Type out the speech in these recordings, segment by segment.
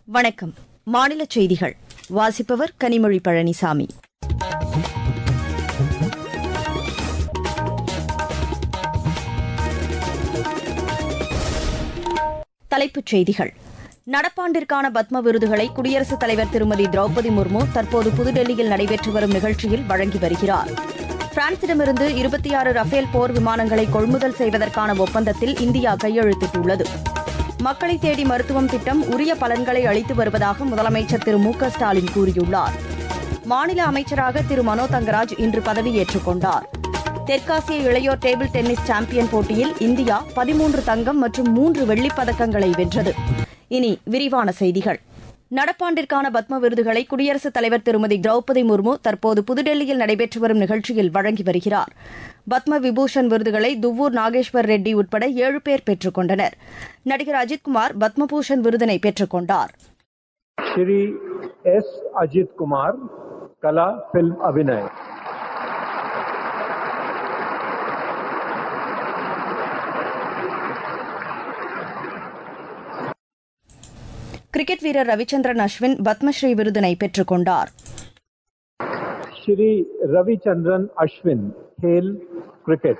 வணக்கம் மாநில செய்திகள் வாசிப்பவர் கனிமொழி பழனிசாமி தலைப்புச் செய்திகள் நடப்பாண்டிற்கான பத்ம விருதுகளை குடியரசுத் தலைவர் திருமதி திரௌபதி முர்மு தற்போது புதுடெல்லியில் நடைபெற்று வரும் நிகழ்ச்சியில் வழங்கி வருகிறார் பிரான்சிடமிருந்து இருபத்தி ஆறு ரஃபேல் போர் விமானங்களை கொள்முதல் செய்வதற்கான ஒப்பந்தத்தில் இந்தியா கையெழுத்திட்டுள்ளது மக்களை தேடி மருத்துவம் திட்டம் உரிய பலன்களை அளித்து வருவதாக முதலமைச்சர் திரு மு க ஸ்டாலின் கூறியுள்ளார் மாநில அமைச்சராக திரு மனோ தங்கராஜ் இன்று பதவியேற்றுக் கொண்டார் தெற்காசிய இளையோர் டேபிள் டென்னிஸ் சாம்பியன் போட்டியில் இந்தியா பதிமூன்று தங்கம் மற்றும் மூன்று வெள்ளிப் பதக்கங்களை வென்றது இனி விரிவான செய்திகள் நடப்பாண்டிற்கான பத்ம விருதுகளை குடியரசுத் தலைவர் திருமதி திரௌபதி முர்மு தற்போது புதுடெல்லியில் நடைபெற்று வரும் நிகழ்ச்சியில் வழங்கி வருகிறார் பத்ம விபூஷன் விருதுகளை துவ்வூர் நாகேஸ்வர் ரெட்டி உட்பட ஏழு பேர் பெற்றுக் கொண்டனர் நடிகர் அஜித்குமார் பத்மபூஷன் விருதினை பெற்றுக் கொண்டார் श्री एस अजित कुमार कला फिल्म अभिनय கிரிக்கெட் வீரர் ரவிச்சந்திரன் அஸ்வின் பத்மஸ்ரீ விருதினை பெற்றுக் கொண்டார் श्री रविचंद्रन अश्विन खेल क्रिकेट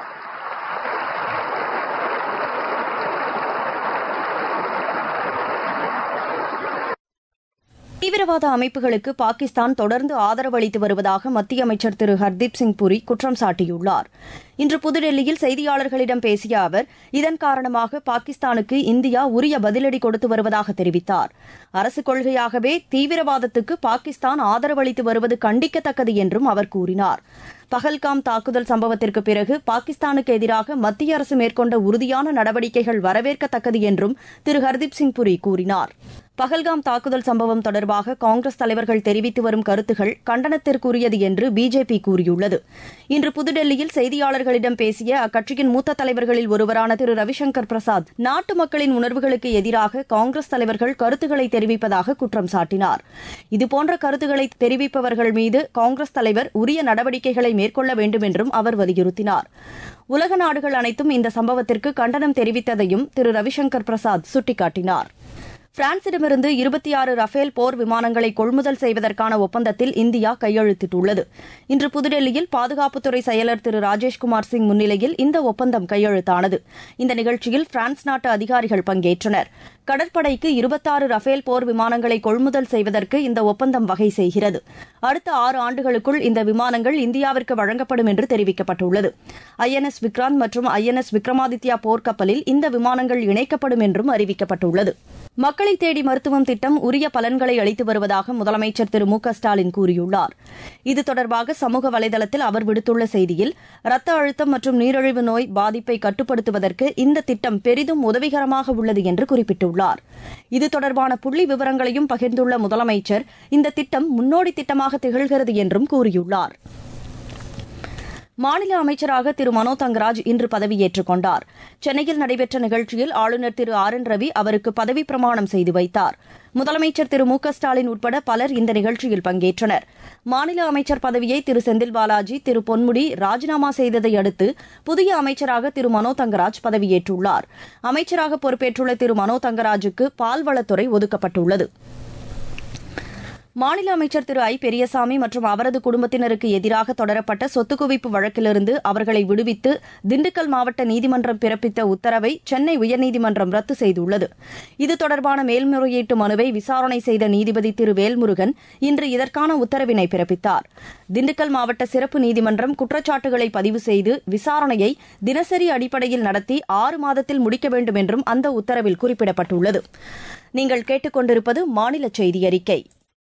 தீவிரவாத அமைப்புகளுக்கு பாகிஸ்தான் தொடர்ந்து ஆதரவு அளித்து வருவதாக மத்திய அமைச்சர் திரு ஹர்தீப் சிங் புரி குற்றம் சாட்டியுள்ளார் இன்று புதுடெல்லியில் செய்தியாளர்களிடம் பேசிய அவர் இதன் காரணமாக பாகிஸ்தானுக்கு இந்தியா உரிய பதிலடி கொடுத்து வருவதாக தெரிவித்தார் அரசு கொள்கையாகவே தீவிரவாதத்துக்கு பாகிஸ்தான் ஆதரவு அளித்து வருவது கண்டிக்கத்தக்கது என்றும் அவர் கூறினார் பஹல்காம் தாக்குதல் சம்பவத்திற்கு பிறகு பாகிஸ்தானுக்கு எதிராக மத்திய அரசு மேற்கொண்ட உறுதியான நடவடிக்கைகள் வரவேற்கத்தக்கது என்றும் திரு ஹர்தீப் சிங் புரி கூறினார் பஹல்காம் தாக்குதல் சம்பவம் தொடர்பாக காங்கிரஸ் தலைவர்கள் தெரிவித்து வரும் கருத்துகள் கண்டனத்திற்குரியது என்று பிஜேபி கூறியுள்ளது இன்று புதுடெல்லியில் செய்தியாளர்களிடம் பேசிய அக்கட்சியின் மூத்த தலைவர்களில் ஒருவரான திரு ரவிசங்கர் பிரசாத் நாட்டு மக்களின் உணர்வுகளுக்கு எதிராக காங்கிரஸ் தலைவர்கள் கருத்துக்களை தெரிவிப்பதாக குற்றம் சாட்டினார் இதுபோன்ற கருத்துக்களை தெரிவிப்பவர்கள் மீது காங்கிரஸ் தலைவர் உரிய நடவடிக்கைகளை மேற்கொள்ள வேண்டும் என்றும் அவர் வலியுறுத்தினார் உலக நாடுகள் அனைத்தும் இந்த சம்பவத்திற்கு கண்டனம் தெரிவித்ததையும் திரு ரவிசங்கர் பிரசாத் சுட்டிக்காட்டினார் பிரான்சிடமிருந்து இருபத்தி ஆறு ரஃபேல் போர் விமானங்களை கொள்முதல் செய்வதற்கான ஒப்பந்தத்தில் இந்தியா கையெழுத்திட்டுள்ளது இன்று புதுடெல்லியில் பாதுகாப்புத்துறை செயலர் திரு ராஜேஷ்குமார் சிங் முன்னிலையில் இந்த ஒப்பந்தம் கையெழுத்தானது இந்த நிகழ்ச்சியில் பிரான்ஸ் நாட்டு அதிகாரிகள் பங்கேற்றனர் கடற்படைக்கு இருபத்தாறு ரஃபேல் போர் விமானங்களை கொள்முதல் செய்வதற்கு இந்த ஒப்பந்தம் வகை செய்கிறது அடுத்த ஆறு ஆண்டுகளுக்குள் இந்த விமானங்கள் இந்தியாவிற்கு வழங்கப்படும் என்று தெரிவிக்கப்பட்டுள்ளது ஐஎன்எஸ் விக்ராந்த் மற்றும் ஐஎன்எஸ் விக்ரமாதித்யா போர்க்கப்பலில் இந்த விமானங்கள் இணைக்கப்படும் என்றும் அறிவிக்கப்பட்டுள்ளது மக்களை தேடி மருத்துவம் திட்டம் உரிய பலன்களை அளித்து வருவதாக முதலமைச்சர் திரு மு க ஸ்டாலின் கூறியுள்ளார் இது தொடர்பாக சமூக வலைதளத்தில் அவர் விடுத்துள்ள செய்தியில் ரத்த அழுத்தம் மற்றும் நீரிழிவு நோய் பாதிப்பை கட்டுப்படுத்துவதற்கு இந்த திட்டம் பெரிதும் உதவிகரமாக உள்ளது என்று குறிப்பிட்டுள்ளார் இது தொடர்பான புள்ளி விவரங்களையும் பகிர்ந்துள்ள முதலமைச்சர் இந்த திட்டம் முன்னோடி திட்டமாக திகழ்கிறது என்றும் கூறியுள்ளார் மாநில அமைச்சராக திரு மனோ தங்கராஜ் இன்று பதவியேற்றுக் கொண்டார் சென்னையில் நடைபெற்ற நிகழ்ச்சியில் ஆளுநர் திரு ஆர் என் ரவி அவருக்கு பதவிப் பிரமாணம் செய்து வைத்தார் முதலமைச்சர் திரு மு க ஸ்டாலின் உட்பட பலர் இந்த நிகழ்ச்சியில் பங்கேற்றனர் மாநில அமைச்சர் பதவியை திரு செந்தில் பாலாஜி திரு பொன்முடி ராஜினாமா செய்ததை அடுத்து புதிய அமைச்சராக திரு மனோ தங்கராஜ் பதவியேற்றுள்ளார் அமைச்சராக பொறுப்பேற்றுள்ள திரு மனோ தங்கராஜுக்கு பால்வளத்துறை ஒதுக்கப்பட்டுள்ளது மாநில அமைச்சர் திரு ஐ பெரியசாமி மற்றும் அவரது குடும்பத்தினருக்கு எதிராக தொடரப்பட்ட சொத்து குவிப்பு வழக்கிலிருந்து அவர்களை விடுவித்து திண்டுக்கல் மாவட்ட நீதிமன்றம் பிறப்பித்த உத்தரவை சென்னை உயர்நீதிமன்றம் ரத்து செய்துள்ளது இது தொடர்பான மேல்முறையீட்டு மனுவை விசாரணை செய்த நீதிபதி திரு வேல்முருகன் இன்று இதற்கான உத்தரவினை பிறப்பித்தார் திண்டுக்கல் மாவட்ட சிறப்பு நீதிமன்றம் குற்றச்சாட்டுகளை பதிவு செய்து விசாரணையை தினசரி அடிப்படையில் நடத்தி ஆறு மாதத்தில் முடிக்க வேண்டும் என்றும் அந்த உத்தரவில் குறிப்பிடப்பட்டுள்ளது நீங்கள் கேட்டுக்கொண்டிருப்பது மாநில செய்தி அறிக்கை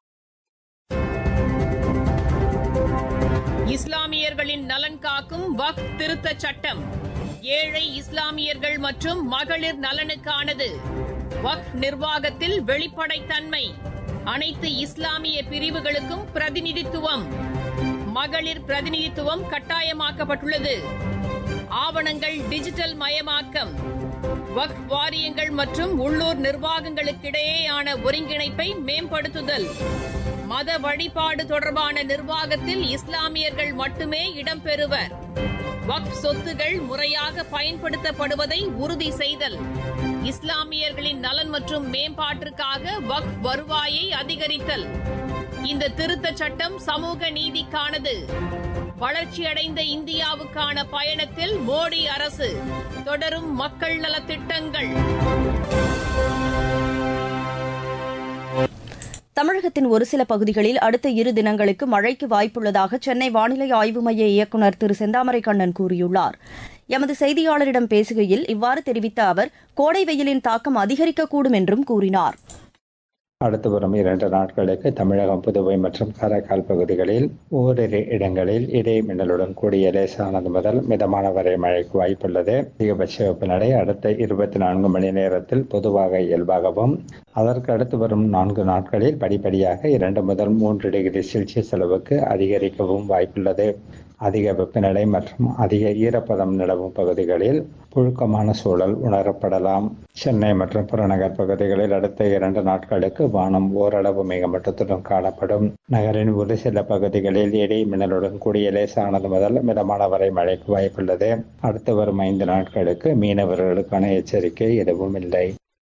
இஸ்லாமியர்களின் நலன் காக்கும் வக் திருத்தச் சட்டம் ஏழை இஸ்லாமியர்கள் மற்றும் மகளிர் நலனுக்கானது வக் நிர்வாகத்தில் வெளிப்படைத்தன்மை அனைத்து இஸ்லாமிய பிரிவுகளுக்கும் பிரதிநிதித்துவம் மகளிர் பிரதிநிதித்துவம் கட்டாயமாக்கப்பட்டுள்ளது ஆவணங்கள் டிஜிட்டல் மயமாக்கம் வக் வாரியங்கள் மற்றும் உள்ளூர் நிர்வாகங்களுக்கிடையேயான ஒருங்கிணைப்பை மேம்படுத்துதல் மத வழிபாடு தொடர்பான நிர்வாகத்தில் இஸ்லாமியர்கள் மட்டுமே இடம்பெறுவர் வக்ஃப் சொத்துகள் முறையாக பயன்படுத்தப்படுவதை உறுதி செய்தல் இஸ்லாமியர்களின் நலன் மற்றும் மேம்பாட்டிற்காக வக்ஃப் வருவாயை அதிகரித்தல் இந்த திருத்தச் சட்டம் சமூக நீதிக்கானது வளர்ச்சியடைந்த இந்தியாவுக்கான பயணத்தில் மோடி அரசு தொடரும் மக்கள் நலத்திட்டங்கள் தமிழகத்தின் ஒரு சில பகுதிகளில் அடுத்த இரு தினங்களுக்கு மழைக்கு வாய்ப்புள்ளதாக சென்னை வானிலை ஆய்வு மைய இயக்குநர் திரு செந்தாமரை கண்ணன் கூறியுள்ளார் எமது செய்தியாளரிடம் பேசுகையில் இவ்வாறு தெரிவித்த அவர் கோடை வெயிலின் தாக்கம் அதிகரிக்கக்கூடும் என்றும் கூறினார் அடுத்து வரும் இரண்டு நாட்களுக்கு தமிழகம் புதுவை மற்றும் காரைக்கால் பகுதிகளில் ஓரிரு இடங்களில் இடி மின்னலுடன் கூடிய லேசானது முதல் மிதமான வரை மழைக்கு வாய்ப்புள்ளது அதிகபட்ச வெப்பநிலை அடுத்த இருபத்தி நான்கு மணி நேரத்தில் பொதுவாக இயல்பாகவும் அதற்கு அடுத்து வரும் நான்கு நாட்களில் படிப்படியாக இரண்டு முதல் மூன்று டிகிரி செல்சியஸ் அளவுக்கு அதிகரிக்கவும் வாய்ப்புள்ளது அதிக வெப்பநிலை மற்றும் அதிக ஈரப்பதம் நிலவும் பகுதிகளில் புழுக்கமான சூழல் உணரப்படலாம் சென்னை மற்றும் புறநகர் பகுதிகளில் அடுத்த இரண்டு நாட்களுக்கு வானம் ஓரளவு மேகமட்டத்துடன் காணப்படும் நகரின் ஒரு சில பகுதிகளில் இடி மின்னலுடன் கூடிய லேசானது முதல் மிதமான வரை மழைக்கு வாய்ப்புள்ளது அடுத்து வரும் ஐந்து நாட்களுக்கு மீனவர்களுக்கான எச்சரிக்கை எதுவும் இல்லை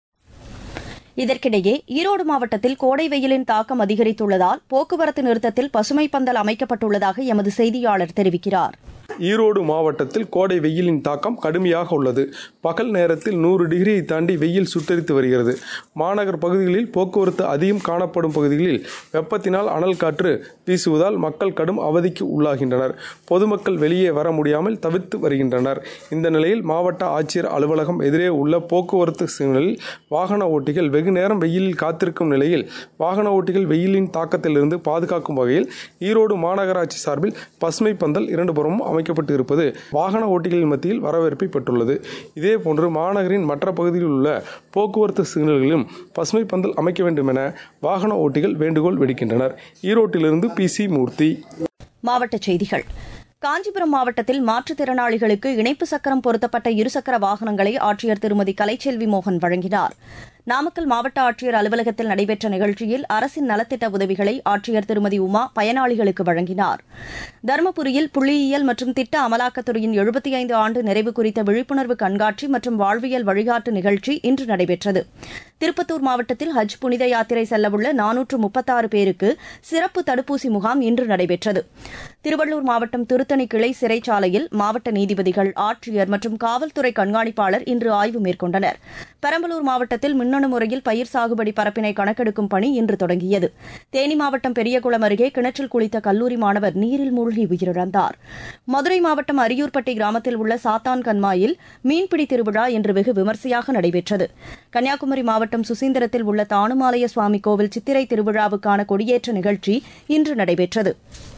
இதற்கிடையே ஈரோடு மாவட்டத்தில் கோடை வெயிலின் தாக்கம் அதிகரித்துள்ளதால் போக்குவரத்து நிறுத்தத்தில் பசுமை பந்தல் அமைக்கப்பட்டுள்ளதாக எமது செய்தியாளர் தெரிவிக்கிறார் ஈரோடு மாவட்டத்தில் கோடை வெயிலின் தாக்கம் கடுமையாக உள்ளது பகல் நேரத்தில் நூறு டிகிரியை தாண்டி வெயில் சுட்டரித்து வருகிறது மாநகர் பகுதிகளில் போக்குவரத்து அதிகம் காணப்படும் பகுதிகளில் வெப்பத்தினால் அனல் காற்று வீசுவதால் மக்கள் கடும் அவதிக்கு உள்ளாகின்றனர் பொதுமக்கள் வெளியே வர முடியாமல் தவிர்த்து வருகின்றனர் இந்த நிலையில் மாவட்ட ஆட்சியர் அலுவலகம் எதிரே உள்ள போக்குவரத்து சிக்னலில் வாகன ஓட்டிகள் வெகு நேரம் வெயிலில் காத்திருக்கும் நிலையில் வாகன ஓட்டிகள் வெயிலின் தாக்கத்திலிருந்து பாதுகாக்கும் வகையில் ஈரோடு மாநகராட்சி சார்பில் பசுமை பந்தல் இரண்டு புறமும் அமைக்கப்பட்டு இருப்பது வாகன ஓட்டிகளின் மத்தியில் வரவேற்பை பெற்றுள்ளது இதேபோன்று மாநகரின் மற்ற பகுதிகளில் உள்ள போக்குவரத்து சிக்னல்களிலும் பசுமை பந்தல் அமைக்க வேண்டும் என வாகன ஓட்டிகள் வேண்டுகோள் விடுக்கின்றனர் ஈரோட்டிலிருந்து பி சி மூர்த்தி மாவட்டச் செய்திகள் காஞ்சிபுரம் மாவட்டத்தில் மாற்றுத்திறனாளிகளுக்கு இணைப்பு சக்கரம் பொருத்தப்பட்ட இருசக்கர வாகனங்களை ஆட்சியர் திருமதி கலைச்செல்வி மோகன் வழங்கினார் நாமக்கல் மாவட்ட ஆட்சியர் அலுவலகத்தில் நடைபெற்ற நிகழ்ச்சியில் அரசின் நலத்திட்ட உதவிகளை ஆட்சியர் திருமதி உமா பயனாளிகளுக்கு வழங்கினார் தருமபுரியில் புள்ளியியல் மற்றும் திட்ட அமலாக்கத்துறையின் எழுபத்தி ஐந்து ஆண்டு நிறைவு குறித்த விழிப்புணர்வு கண்காட்சி மற்றும் வாழ்வியல் வழிகாட்டு நிகழ்ச்சி இன்று நடைபெற்றது திருப்பத்தூர் மாவட்டத்தில் ஹஜ் புனித யாத்திரை செல்லவுள்ள நானூற்று முப்பத்தாறு பேருக்கு சிறப்பு தடுப்பூசி முகாம் இன்று நடைபெற்றது திருவள்ளூர் மாவட்டம் திருத்தணி கிளை சிறைச்சாலையில் மாவட்ட நீதிபதிகள் ஆட்சியர் மற்றும் காவல்துறை கண்காணிப்பாளர் இன்று ஆய்வு மேற்கொண்டனர் பெரம்பலூர் மாவட்டத்தில் மின்னணு முறையில் பயிர் சாகுபடி பரப்பினை கணக்கெடுக்கும் பணி இன்று தொடங்கியது தேனி மாவட்டம் பெரியகுளம் அருகே கிணற்றில் குளித்த கல்லூரி மாணவர் நீரில் மூழ்கி உயிரிழந்தார் மதுரை மாவட்டம் அரியூர்பட்டி கிராமத்தில் உள்ள சாத்தான் கண்மாயில் மீன்பிடி திருவிழா இன்று வெகு விமரிசையாக நடைபெற்றது கன்னியாகுமரி மாவட்டம் சுசீந்திரத்தில் உள்ள தானுமாலய சுவாமி கோவில் சித்திரை திருவிழாவுக்கான கொடியேற்ற நிகழ்ச்சி இன்று நடைபெற்றது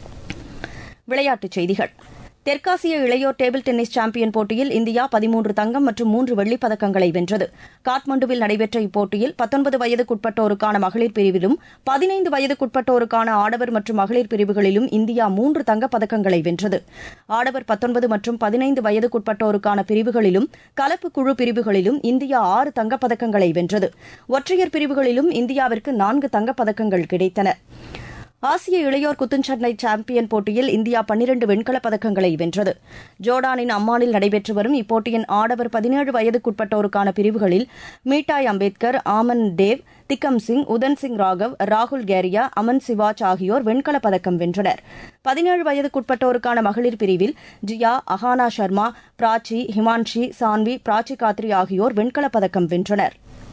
விளையாட்டுச் செய்திகள் தெற்காசிய இளையோர் டேபிள் டென்னிஸ் சாம்பியன் போட்டியில் இந்தியா பதிமூன்று தங்கம் மற்றும் மூன்று வெள்ளிப் பதக்கங்களை வென்றது காட்மண்டுவில் நடைபெற்ற இப்போட்டியில் பத்தொன்பது வயதுக்குட்பட்டோருக்கான மகளிர் பிரிவிலும் பதினைந்து வயதுக்குட்பட்டோருக்கான ஆடவர் மற்றும் மகளிர் பிரிவுகளிலும் இந்தியா மூன்று தங்கப் பதக்கங்களை வென்றது ஆடவர் பத்தொன்பது மற்றும் பதினைந்து வயதுக்குட்பட்டோருக்கான பிரிவுகளிலும் கலப்பு குழு பிரிவுகளிலும் இந்தியா ஆறு தங்கப் பதக்கங்களை வென்றது ஒற்றையர் பிரிவுகளிலும் இந்தியாவிற்கு நான்கு தங்கப் பதக்கங்கள் கிடைத்தன ஆசிய இளையோர் குத்துச்சண்டை சாம்பியன் போட்டியில் இந்தியா பன்னிரண்டு வெண்கலப் பதக்கங்களை வென்றது ஜோர்டானின் அம்மானில் நடைபெற்று வரும் இப்போட்டியின் ஆடவர் பதினேழு வயதுக்குட்பட்டோருக்கான பிரிவுகளில் மீட்டாய் அம்பேத்கர் ஆமன் தேவ் திக்கம் சிங் உதன் சிங் ராகவ் ராகுல் கேரியா அமன் சிவாச் ஆகியோர் வெண்கலப் பதக்கம் வென்றனர் பதினேழு வயதுக்குட்பட்டோருக்கான மகளிர் பிரிவில் ஜியா அஹானா சர்மா பிராச்சி ஹிமான்ஷி சான்வி பிராச்சி காத்ரி ஆகியோர் வெண்கலப் பதக்கம் வென்றனர்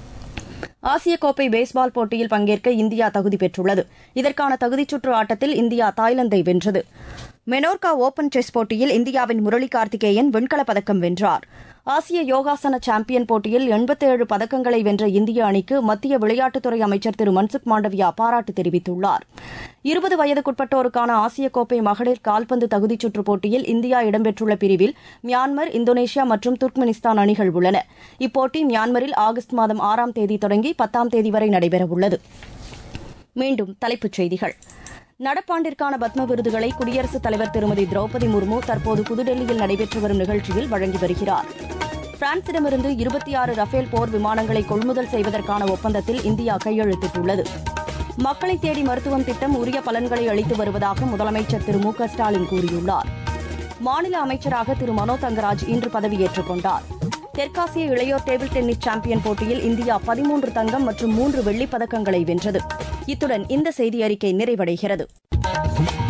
ஆசிய கோப்பை பேஸ்பால் போட்டியில் பங்கேற்க இந்தியா தகுதி பெற்றுள்ளது இதற்கான தகுதிச் சுற்று ஆட்டத்தில் இந்தியா தாய்லாந்தை வென்றது மெனோர்கா ஓபன் செஸ் போட்டியில் இந்தியாவின் முரளி கார்த்திகேயன் வெண்கலப் பதக்கம் வென்றார் ஆசிய யோகாசன சாம்பியன் போட்டியில் எண்பத்தேழு பதக்கங்களை வென்ற இந்திய அணிக்கு மத்திய விளையாட்டுத்துறை அமைச்சர் திரு மன்சுக் மாண்டவியா பாராட்டு தெரிவித்துள்ளார் இருபது வயதுக்குட்பட்டோருக்கான ஆசிய கோப்பை மகளிர் கால்பந்து தகுதிச் சுற்றுப் போட்டியில் இந்தியா இடம்பெற்றுள்ள பிரிவில் மியான்மர் இந்தோனேஷியா மற்றும் துர்க்மெனிஸ்தான் அணிகள் உள்ளன இப்போட்டி மியான்மரில் ஆகஸ்ட் மாதம் ஆறாம் தேதி தொடங்கி பத்தாம் தேதி வரை நடைபெறவுள்ளது மீண்டும் தலைப்புச் செய்திகள் நடப்பாண்டிற்கான பத்ம விருதுகளை குடியரசுத் தலைவர் திருமதி திரௌபதி முர்மு தற்போது புதுடெல்லியில் நடைபெற்று வரும் நிகழ்ச்சியில் வழங்கி வருகிறார் பிரான்சிடமிருந்து இருபத்தி ஆறு ரஃபேல் போர் விமானங்களை கொள்முதல் செய்வதற்கான ஒப்பந்தத்தில் இந்தியா கையெழுத்திட்டுள்ளது மக்களை தேடி மருத்துவம் திட்டம் உரிய பலன்களை அளித்து வருவதாக முதலமைச்சர் திரு மு க ஸ்டாலின் கூறியுள்ளார் மாநில அமைச்சராக திரு மனோ தங்கராஜ் இன்று பதவியேற்றுக் கொண்டார் தெற்காசிய இளையோர் டேபிள் டென்னிஸ் சாம்பியன் போட்டியில் இந்தியா பதிமூன்று தங்கம் மற்றும் மூன்று வெள்ளிப் பதக்கங்களை வென்றது இத்துடன் இந்த செய்தி அறிக்கை நிறைவடைகிறது